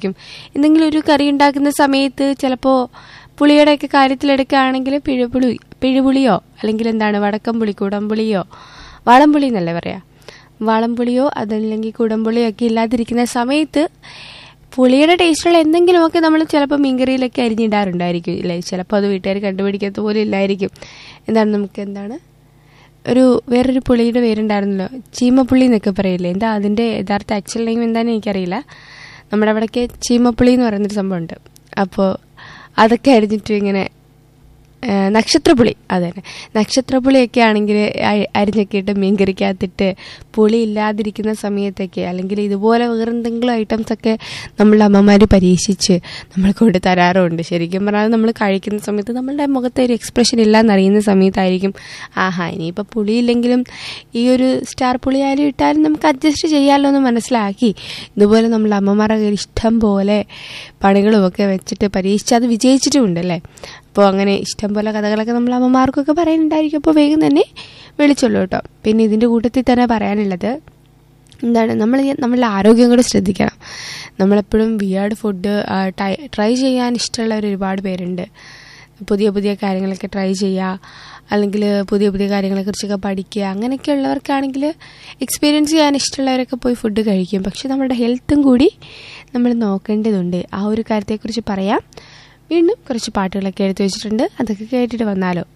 ആയിരിക്കും എന്തെങ്കിലും ഒരു കറി ഉണ്ടാക്കുന്ന സമയത്ത് ചിലപ്പോൾ പുളിയുടെയൊക്കെ കാര്യത്തിലെടുക്കുകയാണെങ്കിൽ പിഴുപുളി പിഴുപുളിയോ അല്ലെങ്കിൽ എന്താണ് വടക്കംപുളി കുടംപുളിയോ വാളംപുളി എന്നല്ലേ പറയാ വാളംപുളിയോ അതല്ലെങ്കിൽ കുടംപുളിയോ ഒക്കെ ഇല്ലാതിരിക്കുന്ന സമയത്ത് പുളിയുടെ ടേസ്റ്റുള്ള എന്തെങ്കിലുമൊക്കെ നമ്മൾ ചിലപ്പോൾ മീൻകറിയിലൊക്കെ അരിഞ്ഞിടാറുണ്ടായിരിക്കും ഇല്ലേ ചിലപ്പോൾ അത് വീട്ടുകാർ കണ്ടുപിടിക്കാത്ത പോലും ഇല്ലായിരിക്കും എന്താണ് നമുക്ക് എന്താണ് ഒരു വേറൊരു പുളിയുടെ പേരുണ്ടായിരുന്നല്ലോ ചീമപ്പുള്ളി എന്നൊക്കെ പറയില്ലേ എന്താ അതിൻ്റെ യഥാർത്ഥ ആക്ച്വൽ നെയിം എന്താണെന്ന് എനിക്കറിയില്ല നമ്മുടെ അവിടെയൊക്കെ ചീമപ്പുള്ളി എന്ന് പറയുന്നൊരു സംഭവമുണ്ട് അപ്പോൾ അതൊക്കെ അരിഞ്ഞിട്ട് ഇങ്ങനെ ആ, നക്ഷത്രപ്പുളി അതെ നക്ഷത്രപ്പുളിയൊക്കെ ആണെങ്കിൽ അരിഞ്ഞൊക്കെ ഇട്ട് മീൻകറിക്കകത്തിട്ട് പുളി ഇല്ലാതിരിക്കുന്ന സമയത്തൊക്കെ അല്ലെങ്കിൽ ഇതുപോലെ വേറെ എന്തെങ്കിലും ഐറ്റംസ് ഒക്കെ നമ്മളുടെ അമ്മമാർ പരീക്ഷിച്ച് നമ്മൾ കൊണ്ട് തരാറുണ്ട് ശരിക്കും പറഞ്ഞാൽ നമ്മൾ കഴിക്കുന്ന സമയത്ത് നമ്മളുടെ മുഖത്തെ ഒരു എക്സ്പ്രഷൻ ഇല്ലാന്നറിയുന്ന സമയത്തായിരിക്കും ആഹാ ഇനിയിപ്പോൾ പുളിയില്ലെങ്കിലും ഈ ഒരു സ്റ്റാർ പുളി ആയാലും ഇട്ടാലും നമുക്ക് അഡ്ജസ്റ്റ് ചെയ്യാമല്ലോ എന്ന് മനസ്സിലാക്കി ഇതുപോലെ നമ്മൾ അമ്മമാരുടെ കയ്യിൽ ഇഷ്ടം പോലെ പണികളുമൊക്കെ വെച്ചിട്ട് പരീക്ഷിച്ച് അത് വിജയിച്ചിട്ടുമുണ്ട് അല്ലേ അപ്പോൾ അങ്ങനെ ഇഷ്ടം പോലെ കഥകളൊക്കെ നമ്മൾ അമ്മമാർക്കൊക്കെ പറയാനുണ്ടായിരിക്കും അപ്പോൾ വേഗം തന്നെ വിളിച്ചോളൂ കേട്ടോ പിന്നെ ഇതിൻ്റെ കൂട്ടത്തിൽ തന്നെ പറയാനുള്ളത് എന്താണ് നമ്മൾ ഈ- നമ്മളുടെ ആരോഗ്യം കൂടെ ശ്രദ്ധിക്കണം നമ്മളെപ്പോഴും വിയേർഡ് ഫുഡ് ട്രൈ ചെയ്യാൻ ഇഷ്ടമുള്ളവർ ഒരുപാട് പേരുണ്ട് പുതിയ പുതിയ കാര്യങ്ങളൊക്കെ ട്രൈ ചെയ്യുക അല്ലെങ്കിൽ പുതിയ പുതിയ കാര്യങ്ങളെക്കുറിച്ചൊക്കെ പഠിക്കുക അങ്ങനെയൊക്കെ ഉള്ളവർക്കാണെങ്കിൽ എക്സ്പീരിയൻസ് ചെയ്യാൻ ഇഷ്ടമുള്ളവരൊക്കെ പോയി ഫുഡ് കഴിക്കും പക്ഷെ നമ്മുടെ ഹെൽത്തും കൂടി നമ്മൾ നോക്കേണ്ടതുണ്ട് ആ ഒരു കാര്യത്തെക്കുറിച്ച് പറയാം വീണ്ടും കുറച്ച് പാട്ടുകളൊക്കെ എടുത്തു വെച്ചിട്ടുണ്ട് അതൊക്കെ കേട്ടിട്ട് വന്നാലോ